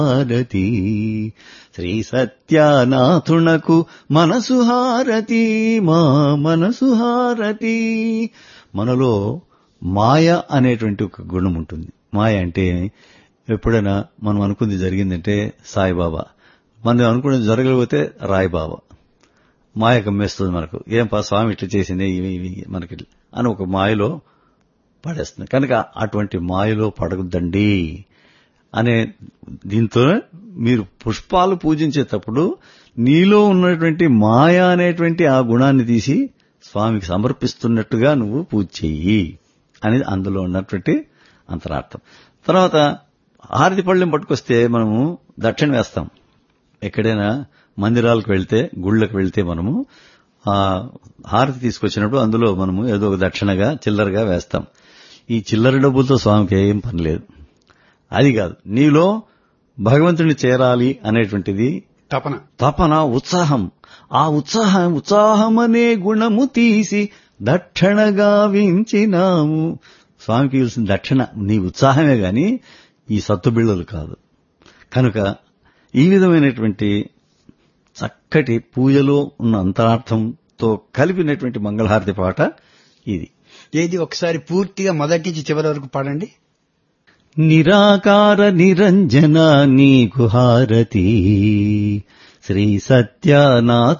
హారతి శ్రీ సత్యానాథునకు మనసు హారతి మా మనసు హారతి మనలో మాయ అనేటువంటి ఒక గుణం ఉంటుంది మాయ అంటే ఎప్పుడైనా మనం అనుకుంది జరిగిందంటే సాయిబాబా మనం అనుకున్నది జరగకపోతే రాయిబాబా మాయ కమ్మేస్తుంది మనకు ఏం పా స్వామి ఇట్లా చేసింది ఇవి ఇవి మనకి అని ఒక మాయలో పడేస్తుంది కనుక అటువంటి మాయలో పడగద్దండి అనే దీంతో మీరు పుష్పాలు పూజించేటప్పుడు నీలో ఉన్నటువంటి మాయ అనేటువంటి ఆ గుణాన్ని తీసి స్వామికి సమర్పిస్తున్నట్టుగా నువ్వు పూజ చెయ్యి అనేది అందులో ఉన్నటువంటి అంతరార్థం తర్వాత హారతి పళ్ళెం పట్టుకొస్తే మనము దక్షిణ వేస్తాం ఎక్కడైనా మందిరాలకు వెళ్తే గుళ్ళకు వెళ్తే మనము ఆ హారతి తీసుకొచ్చినప్పుడు అందులో మనము ఏదో ఒక దక్షిణగా చిల్లరగా వేస్తాం ఈ చిల్లర డబ్బులతో స్వామికి ఏం పని లేదు అది కాదు నీలో భగవంతుని చేరాలి అనేటువంటిది తపన తపన ఉత్సాహం ఆ ఉత్సాహం ఉత్సాహమనే గుణము తీసి దక్షిణగా వించినాము స్వామికి ఇవ్వాల్సిన దక్షిణ నీ ఉత్సాహమే గాని ఈ సత్తుబిళ్ళలు కాదు కనుక ఈ విధమైనటువంటి చక్కటి పూజలో ఉన్న అంతరార్థంతో కలిపినటువంటి మంగళహారతి పాట ఇది ఏది ఒకసారి పూర్తిగా మొదటి నుంచి చివరి వరకు పాడండి నిరాకార నిరంజన నీకు హారతి శ్రీ సత్యనాథ